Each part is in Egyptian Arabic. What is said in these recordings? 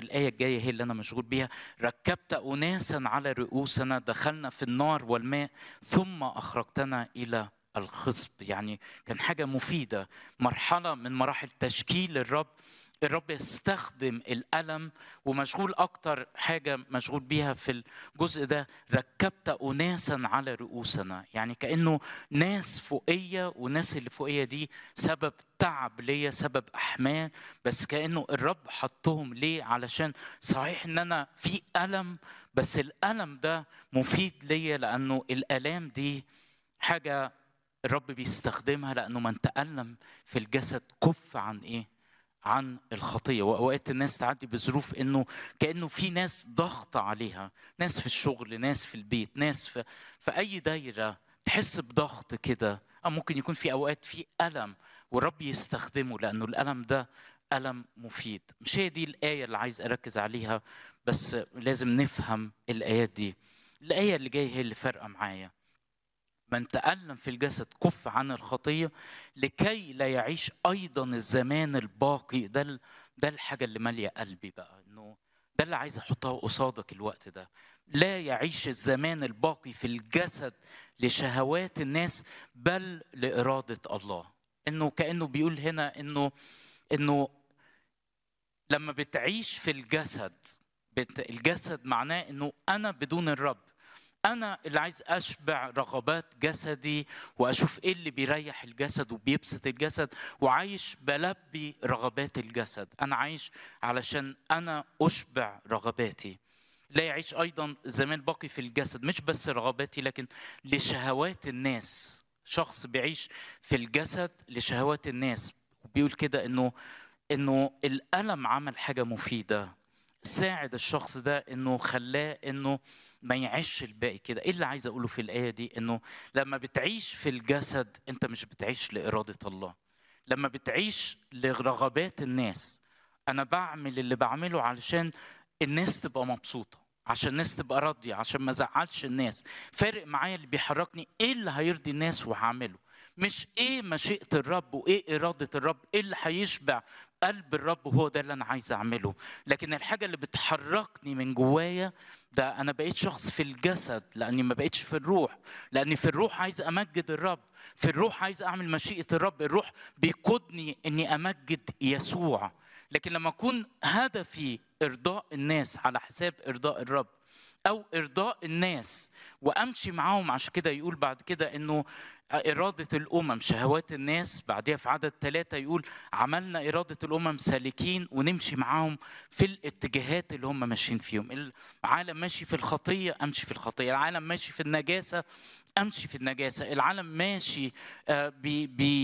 الآية الجاية هي اللي أنا مشغول بيها ركبت أناسا على رؤوسنا دخلنا في النار والماء ثم أخرجتنا إلى الخصب يعني كان حاجة مفيدة مرحلة من مراحل تشكيل الرب الرب يستخدم الألم ومشغول أكتر حاجة مشغول بيها في الجزء ده ركبت أناسا على رؤوسنا يعني كأنه ناس فوقية والناس اللي فوقية دي سبب تعب ليا سبب أحمال بس كأنه الرب حطهم ليه علشان صحيح إن أنا في ألم بس الألم ده مفيد ليا لأنه الآلام دي حاجة الرب بيستخدمها لأنه من تألم في الجسد كف عن إيه؟ عن الخطيه واوقات الناس تعدي بظروف انه كانه في ناس ضغط عليها ناس في الشغل ناس في البيت ناس في, في اي دايره تحس بضغط كده او ممكن يكون في اوقات في الم والرب يستخدمه لانه الالم ده الم مفيد مش هي دي الايه اللي عايز اركز عليها بس لازم نفهم الايات دي الايه اللي جايه هي اللي فارقه معايا من تألم في الجسد كف عن الخطية لكي لا يعيش أيضا الزمان الباقي ده ده الحاجة اللي مالية قلبي بقى إنه ده اللي عايز أحطها قصادك الوقت ده لا يعيش الزمان الباقي في الجسد لشهوات الناس بل لإرادة الله إنه كأنه بيقول هنا إنه إنه لما بتعيش في الجسد الجسد معناه إنه أنا بدون الرب انا اللي عايز اشبع رغبات جسدي واشوف ايه اللي بيريح الجسد وبيبسط الجسد وعايش بلبي رغبات الجسد انا عايش علشان انا اشبع رغباتي لا يعيش ايضا زمان باقي في الجسد مش بس رغباتي لكن لشهوات الناس شخص بيعيش في الجسد لشهوات الناس وبيقول كده انه انه الالم عمل حاجه مفيده ساعد الشخص ده انه خلاه انه ما يعيش الباقي كده ايه اللي عايز اقوله في الايه دي انه لما بتعيش في الجسد انت مش بتعيش لاراده الله لما بتعيش لرغبات الناس انا بعمل اللي بعمله علشان الناس تبقى مبسوطه عشان الناس تبقى راضيه عشان ما ازعلش الناس فارق معايا اللي بيحركني ايه اللي هيرضي الناس وهعمله مش ايه مشيئه الرب وايه اراده الرب ايه اللي هيشبع قلب الرب وهو ده اللي انا عايز اعمله لكن الحاجه اللي بتحركني من جوايا ده انا بقيت شخص في الجسد لاني ما بقيتش في الروح لاني في الروح عايز امجد الرب في الروح عايز اعمل مشيئه الرب الروح بيقودني اني امجد يسوع لكن لما اكون هدفي ارضاء الناس على حساب ارضاء الرب او ارضاء الناس وامشي معاهم عشان كده يقول بعد كده انه إرادة الأمم شهوات الناس بعدها في عدد ثلاثة يقول عملنا إرادة الأمم سالكين ونمشي معاهم في الاتجاهات اللي هم ماشيين فيهم العالم ماشي في الخطية أمشي في الخطية العالم ماشي في النجاسة أمشي في النجاسة العالم ماشي بي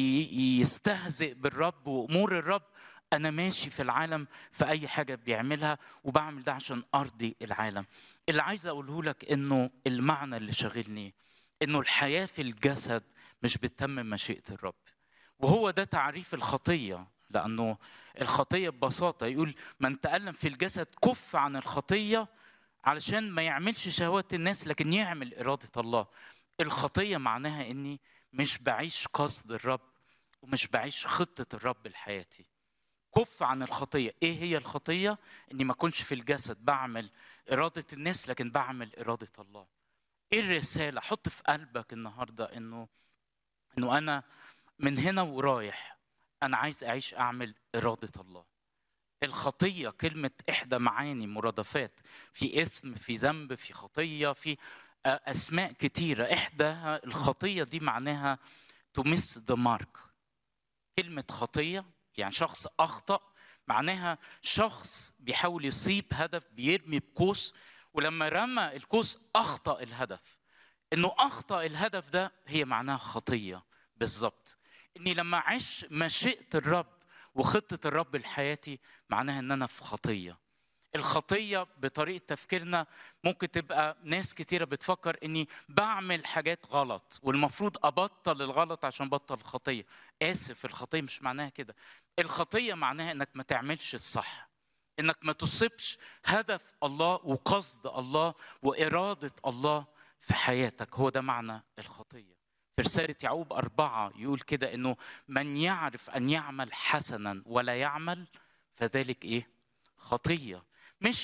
بيستهزئ بالرب وأمور الرب أنا ماشي في العالم في أي حاجة بيعملها وبعمل ده عشان أرضي العالم اللي عايز أقوله لك إنه المعنى اللي شاغلني إنه الحياة في الجسد مش بتتمم مشيئة الرب وهو ده تعريف الخطية لأنه الخطية ببساطة يقول من تألم في الجسد كف عن الخطية علشان ما يعملش شهوات الناس لكن يعمل إرادة الله الخطية معناها إني مش بعيش قصد الرب ومش بعيش خطة الرب لحياتي كف عن الخطية إيه هي الخطية؟ إني ما أكونش في الجسد بعمل إرادة الناس لكن بعمل إرادة الله ايه الرساله حط في قلبك النهارده انه انه انا من هنا ورايح انا عايز اعيش اعمل اراده الله الخطيه كلمه احدى معاني مرادفات في اثم في ذنب في خطيه في اسماء كتيره احداها الخطيه دي معناها تمس ذا مارك كلمه خطيه يعني شخص اخطا معناها شخص بيحاول يصيب هدف بيرمي بقوس ولما رمى القوس اخطا الهدف انه اخطا الهدف ده هي معناها خطيه بالظبط اني لما اعيش مشيئه الرب وخطه الرب لحياتي معناها ان انا في خطيه الخطيه بطريقه تفكيرنا ممكن تبقى ناس كتيره بتفكر اني بعمل حاجات غلط والمفروض ابطل الغلط عشان بطل الخطيه اسف الخطيه مش معناها كده الخطيه معناها انك ما تعملش الصح انك ما تصبش هدف الله وقصد الله واراده الله في حياتك هو ده معنى الخطيه في رسالة يعقوب أربعة يقول كده إنه من يعرف أن يعمل حسنا ولا يعمل فذلك إيه؟ خطية